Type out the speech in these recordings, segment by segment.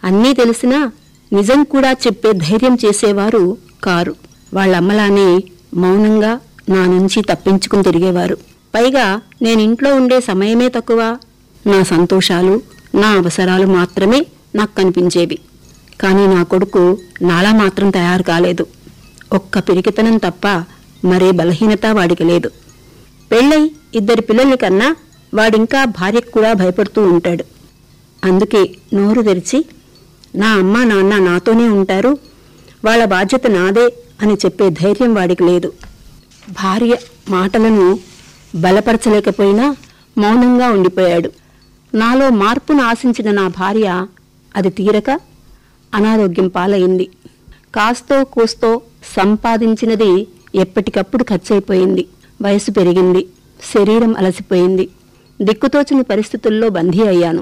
అన్నీ తెలిసినా నిజం కూడా చెప్పే ధైర్యం చేసేవారు కారు వాళ్ళమ్మలానే మౌనంగా నా నుంచి తప్పించుకుని తిరిగేవారు పైగా నేను ఇంట్లో ఉండే సమయమే తక్కువ నా సంతోషాలు నా అవసరాలు మాత్రమే నాకు కనిపించేవి కానీ నా కొడుకు నాలా మాత్రం తయారు కాలేదు ఒక్క పిరికితనం తప్ప మరే బలహీనత వాడికి లేదు పెళ్ళై ఇద్దరి పిల్లల్ని కన్నా వాడింకా భార్యకు కూడా భయపడుతూ ఉంటాడు అందుకే నోరు తెరిచి నా అమ్మ నాన్న నాతోనే ఉంటారు వాళ్ళ బాధ్యత నాదే అని చెప్పే ధైర్యం వాడికి లేదు భార్య మాటలను బలపరచలేకపోయినా మౌనంగా ఉండిపోయాడు నాలో మార్పును ఆశించిన నా భార్య అది తీరక అనారోగ్యం పాలైంది కాస్తో కూస్తో సంపాదించినది ఎప్పటికప్పుడు ఖర్చయిపోయింది వయసు పెరిగింది శరీరం అలసిపోయింది దిక్కుతోచని పరిస్థితుల్లో బందీ అయ్యాను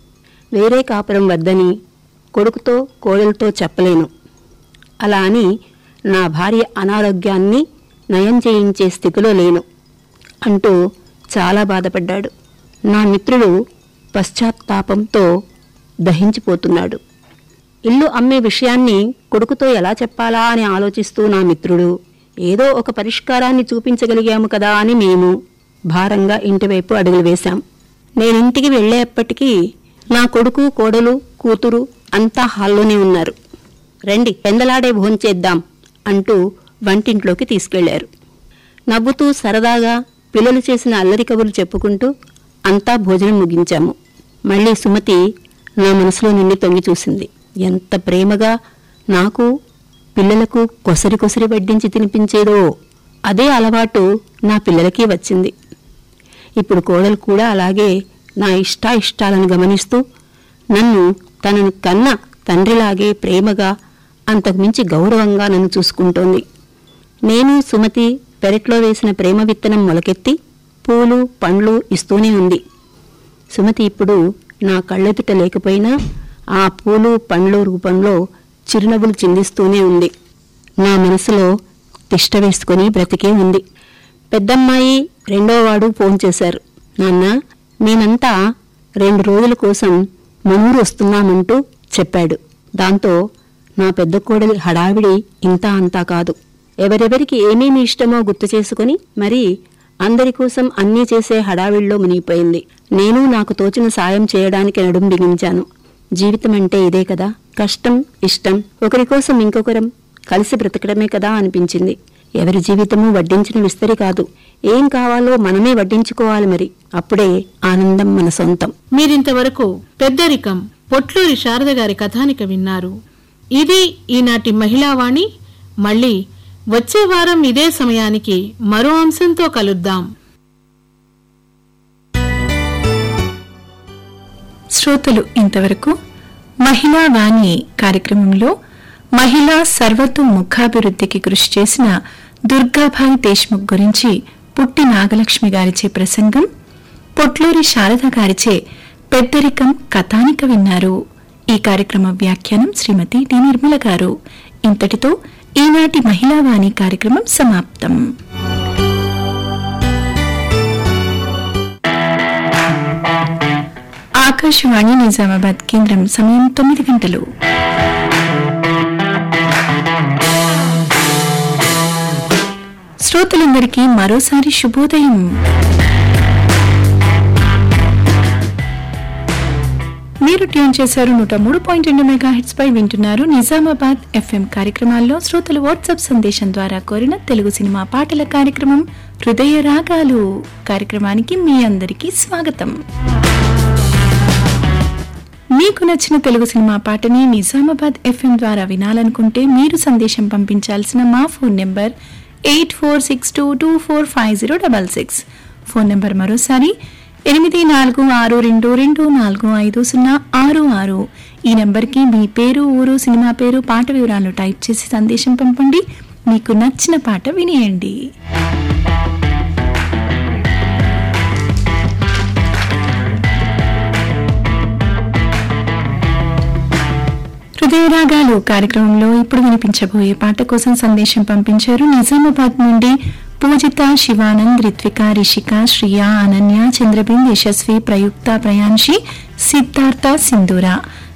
వేరే కాపురం వద్దని కొడుకుతో కోడలతో చెప్పలేను అలా అని నా భార్య అనారోగ్యాన్ని నయం చేయించే స్థితిలో లేను అంటూ చాలా బాధపడ్డాడు నా మిత్రుడు పశ్చాత్తాపంతో దహించిపోతున్నాడు ఇల్లు అమ్మే విషయాన్ని కొడుకుతో ఎలా చెప్పాలా అని ఆలోచిస్తూ నా మిత్రుడు ఏదో ఒక పరిష్కారాన్ని చూపించగలిగాము కదా అని మేము భారంగా ఇంటివైపు అడుగులు వేశాం నేనింటికి వెళ్ళేప్పటికీ నా కొడుకు కోడలు కూతురు అంతా హాల్లోనే ఉన్నారు రండి పెందలాడే భోంచేద్దాం అంటూ వంటింట్లోకి తీసుకెళ్లారు నవ్వుతూ సరదాగా పిల్లలు చేసిన అల్లరి కబుర్లు చెప్పుకుంటూ అంతా భోజనం ముగించాము మళ్ళీ సుమతి నా మనసులో నుండి తొంగి చూసింది ఎంత ప్రేమగా నాకు పిల్లలకు కొసరి కొసరి వడ్డించి తినిపించేదో అదే అలవాటు నా పిల్లలకి వచ్చింది ఇప్పుడు కోడలు కూడా అలాగే నా ఇష్టాయిష్టాలను గమనిస్తూ నన్ను తనను కన్న తండ్రిలాగే ప్రేమగా అంతకుమించి గౌరవంగా నన్ను చూసుకుంటోంది నేను సుమతి పెరట్లో వేసిన ప్రేమ విత్తనం మొలకెత్తి పూలు పండ్లు ఇస్తూనే ఉంది సుమతి ఇప్పుడు నా కళ్ళెదుట లేకపోయినా ఆ పూలు పండ్లు రూపంలో చిరునవ్వులు చిందిస్తూనే ఉంది నా మనసులో తిష్ట వేసుకొని బ్రతికే ఉంది పెద్దమ్మాయి రెండోవాడు ఫోన్ చేశారు నాన్న మేమంతా రెండు రోజుల కోసం మనూరు వస్తున్నామంటూ చెప్పాడు దాంతో నా పెద్ద కోడలి హడావిడి ఇంతా అంతా కాదు ఎవరెవరికి ఏమేమి ఇష్టమో గుర్తు చేసుకుని మరి అందరి కోసం అన్నీ చేసే హడావిడిలో మునిగిపోయింది నేను నాకు తోచిన సాయం చేయడానికి నడుం బిగించాను జీవితం అంటే ఇదే కదా కష్టం ఇష్టం ఒకరి కోసం ఇంకొకరం కలిసి బ్రతకడమే కదా అనిపించింది ఎవరి జీవితము వడ్డించిన విస్తరి కాదు ఏం కావాలో మనమే వడ్డించుకోవాలి మరి అప్పుడే ఆనందం మన సొంతం మీరింతవరకు పెద్దరికం పొట్లూరి శారద గారి కథానిక విన్నారు ఇది ఈనాటి మహిళావాణి మళ్ళీ వచ్చే వారం ఇదే సమయానికి మరో అంశంతో కలుద్దాం శ్రోతలు ఇంతవరకు మహిళా వాణి కార్యక్రమంలో మహిళా సర్వతు ముఖాభివృద్ధికి కృషి చేసిన దుర్గాభాయ్ దేశ్ముఖ్ గురించి పుట్టి నాగలక్ష్మి గారిచే ప్రసంగం పొట్లూరి శారద గారిచే పెద్దరికం కథానిక విన్నారు ఈ కార్యక్రమ వ్యాఖ్యానం శ్రీమతి డి నిర్మల గారు ఇంతటితో ఈనాటి మహిళా వాణి కార్యక్రమం సమాప్తం ఆకాశవాణి నిజామాబాద్ కేంద్రం సమయం తొమ్మిది గంటలు శ్రోతలందరికీ మరోసారి శుభోదయం మీరు ట్యూన్ చేశారు నూట మూడు పాయింట్ రెండు మెగా హిట్స్ పై వింటున్నారు నిజామాబాద్ ఎఫ్ఎం కార్యక్రమాల్లో శ్రోతలు వాట్సాప్ సందేశం ద్వారా కోరిన తెలుగు సినిమా పాటల కార్యక్రమం హృదయ రాగాలు కార్యక్రమానికి మీ అందరికీ స్వాగతం మీకు నచ్చిన తెలుగు సినిమా పాటని నిజామాబాద్ ఎఫ్ఎం ద్వారా వినాలనుకుంటే మీరు సందేశం పంపించాల్సిన మా phone number eight four six two two four five zero double six phone number మరోసారి ఎనిమిది నాలుగు ఆరు రెండు రెండు నాలుగు ఐదు సున్నా ఆరు ఆరు ఈ నెంబర్కి మీ పేరు ఊరు సినిమా పేరు పాట వివరాలు టైప్ చేసి సందేశం పంపండి మీకు నచ్చిన పాట వినియండి హృదయరాగాలు కార్యక్రమంలో ఇప్పుడు వినిపించబోయే పాట కోసం సందేశం పంపించారు నిజామాబాద్ నుండి పూజిత శివానంద్ రిత్విక రిషిక శ్రియ అనన్య చంద్రబింద్ యశస్వి ప్రయుక్త ప్రయాంశి సిద్ధార్థ సింధూర